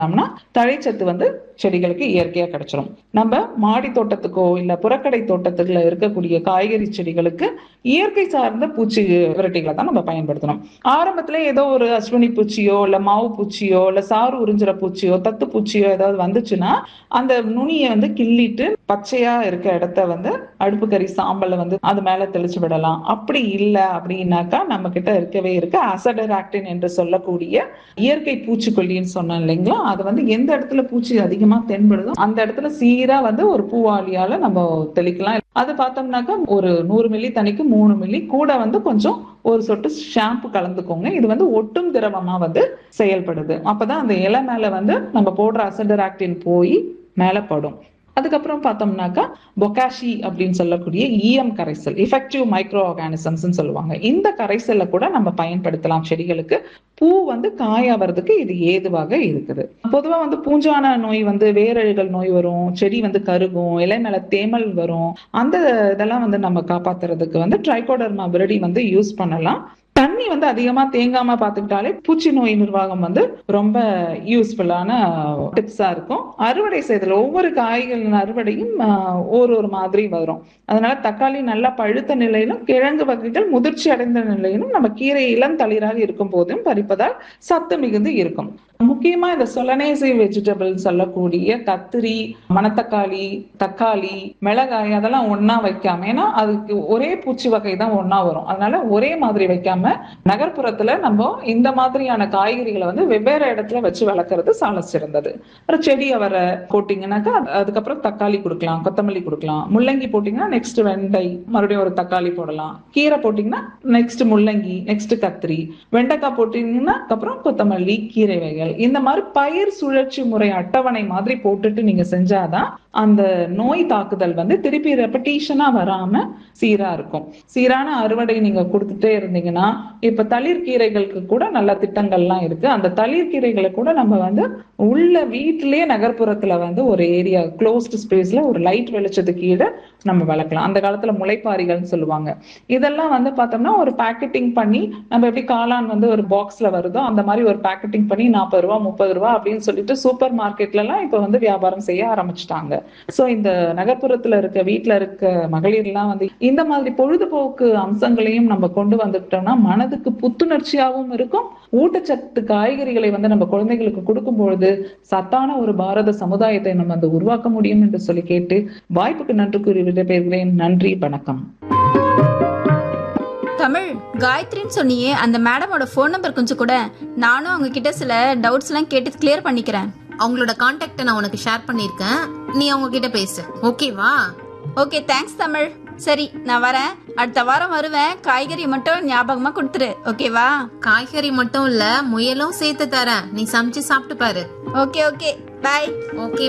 ம்னா தழைச்சத்து வந்து செடிகளுக்கு இயற்கையா கிடைச்சிரும் நம்ம மாடி தோட்டத்துக்கோ இல்ல புறக்கடை தோட்டத்துக்குள்ள இருக்கக்கூடிய காய்கறி செடிகளுக்கு இயற்கை சார்ந்த பூச்சி விரட்டிகளை தான் நம்ம பயன்படுத்தணும் ஆரம்பத்துல ஏதோ ஒரு அஸ்வினி பூச்சியோ இல்ல மாவு பூச்சியோ இல்ல சாறு உறிஞ்சுற பூச்சியோ தத்து பூச்சியோ ஏதாவது வந்துச்சுன்னா அந்த நுனியை வந்து கிள்ளிட்டு பச்சையா இருக்க இடத்த வந்து அடுப்பு கறி சாம்பல்ல வந்து அது மேல தெளிச்சு விடலாம் அப்படி இல்ல அப்படின்னாக்கா நம்ம கிட்ட இருக்கவே இருக்க அசடராக்டின் என்று சொல்லக்கூடிய இயற்கை பூச்சிக்கொல்லின்னு சொன்னேன் இல்லைங்களா அது வந்து எந்த இடத்துல பூச்சி அதிகமா தென்படுதோ அந்த இடத்துல சீரா வந்து ஒரு பூவாளியால நம்ம தெளிக்கலாம் அது பார்த்தோம்னாக்கா ஒரு நூறு மில்லி தண்ணிக்கு மூணு மில்லி கூட வந்து கொஞ்சம் ஒரு சொட்டு ஷாம்பு கலந்துக்கோங்க இது வந்து ஒட்டும் திரவமா வந்து செயல்படுது அப்பதான் அந்த இலை மேல வந்து நம்ம போடுற அசடராக்டின் போய் மேல படும் அதுக்கப்புறம் பார்த்தோம்னாக்கா பொக்காஷி அப்படின்னு சொல்லக்கூடிய ஈயம் கரைசல் எஃபெக்டிவ் மைக்ரோ ஆர்கானிசம்ஸ் சொல்லுவாங்க இந்த கரைசலை கூட நம்ம பயன்படுத்தலாம் செடிகளுக்கு பூ வந்து காயாவதுக்கு இது ஏதுவாக இருக்குது பொதுவா வந்து பூஞ்சான நோய் வந்து வேரழுகல் நோய் வரும் செடி வந்து கருகும் இலை மேல தேமல் வரும் அந்த இதெல்லாம் வந்து நம்ம காப்பாத்துறதுக்கு வந்து ட்ரைகோடர்மா விரடி வந்து யூஸ் பண்ணலாம் தண்ணி வந்து அதிகமா தேங்காம பாத்துக்கிட்டாலே பூச்சி நோய் நிர்வாகம் வந்து ரொம்ப யூஸ்ஃபுல்லான டிப்ஸா இருக்கும் அறுவடை செய்தல் ஒவ்வொரு காய்களின் அறுவடையும் ஒரு ஒரு மாதிரி வரும் அதனால தக்காளி நல்லா பழுத்த நிலையிலும் கிழங்கு வகைகள் முதிர்ச்சி அடைந்த நிலையிலும் நம்ம கீரை இளம் தளிராக இருக்கும் போதும் பறிப்பதால் சத்து மிகுந்து இருக்கும் முக்கியமா இந்த சொலனேசி வெஜிடபிள் சொல்லக்கூடிய கத்திரி மணத்தக்காளி தக்காளி மிளகாய் அதெல்லாம் ஒன்னா வைக்காம ஏன்னா அதுக்கு ஒரே பூச்சி வகை தான் ஒன்னா வரும் அதனால ஒரே மாதிரி வைக்காம நகர்ப்புறத்துல நம்ம இந்த மாதிரியான காய்கறிகளை வந்து வெவ்வேறு இடத்துல வச்சு வளர்க்கறது சால சிறந்தது ஒரு செடி அவரை போட்டீங்கன்னாக்கா அதுக்கப்புறம் தக்காளி கொடுக்கலாம் கொத்தமல்லி கொடுக்கலாம் முள்ளங்கி போட்டீங்கன்னா நெக்ஸ்ட் வெண்டை மறுபடியும் ஒரு தக்காளி போடலாம் கீரை போட்டீங்கன்னா நெக்ஸ்ட் முள்ளங்கி நெக்ஸ்ட் கத்திரி வெண்டைக்காய் போட்டீங்கன்னா அப்புறம் கொத்தமல்லி கீரை வகைகள் இந்த மாதிரி பயிர் சுழற்சி முறை அட்டவணை மாதிரி போட்டுட்டு நீங்க செஞ்சாதான் அந்த நோய் தாக்குதல் வந்து திருப்பி ரெப்படீஷனா வராம சீரா இருக்கும் சீரான அறுவடை நீங்க கொடுத்துட்டே இருந்தீங்கன்னா இப்ப தளிர் கீரைகளுக்கு கூட நல்ல திட்டங்கள்லாம் இருக்கு அந்த தளிர் கீரைகளை கூட நம்ம வந்து உள்ள வீட்டிலேயே நகர்ப்புறத்துல வந்து ஒரு ஏரியா க்ளோஸ்ட் ஸ்பேஸ்ல ஒரு லைட் வெளிச்சத்துக்கு கீழே நம்ம வளர்க்கலாம் அந்த காலத்துல முளைப்பாரிகள்னு சொல்லுவாங்க இதெல்லாம் வந்து பார்த்தோம்னா ஒரு பேக்கெட்டிங் பண்ணி நம்ம எப்படி காளான் வந்து ஒரு பாக்ஸ்ல வருதோ அந்த மாதிரி ஒரு பேக்கெட்டிங் பண்ணி நாற்பது ரூபா முப்பது ரூபா அப்படின்னு சொல்லிட்டு சூப்பர் மார்க்கெட்ல எல்லாம் இப்ப வந்து வியாபாரம் செய்ய ஆரம்பிச்சிட்டாங்க சோ இந்த நகர்ப்புறத்துல இருக்க வீட்டுல இருக்க மகளிர் எல்லாம் வந்து இந்த மாதிரி பொழுதுபோக்கு அம்சங்களையும் நம்ம கொண்டு வந்துட்டோம்னா மனதுக்கு புத்துணர்ச்சியாகவும் இருக்கும் ஊட்டச்சத்து காய்கறிகளை வந்து நம்ம குழந்தைகளுக்கு கொடுக்கும் பொழுது சத்தான ஒரு பாரத சமுதாயத்தை நம்ம வந்து உருவாக்க முடியும் என்று சொல்லி கேட்டு வாய்ப்புக்கு நன்றி கூறி விடைபெறுகிறேன் நன்றி வணக்கம் தமிழ் காயத்ரின்னு சொன்னியே அந்த மேடமோட ஃபோன் நம்பர் கொஞ்சம் கூட நானும் அவங்க கிட்ட சில டவுட்ஸ் எல்லாம் கேட்டு கிளியர் பண்ணிக்கிறேன் அவங்களோட கான்டாக்ட நான் உனக்கு ஷேர் பண்ணிருக்கேன் நீ அவங்க கிட்ட பேசு ஓகேவா ஓகே தேங்க்ஸ் தமிழ் சரி நான் வரேன் அடுத்த வாரம் வருவேன் காய்கறி மட்டும் ஞாபகமா கொடுத்துரு ஓகேவா காய்கறி மட்டும் இல்ல முயலும் சேர்த்து தரேன் நீ சமைச்சு சாப்பிட்டு பாரு ஓகே ஓகே பாய் ஓகே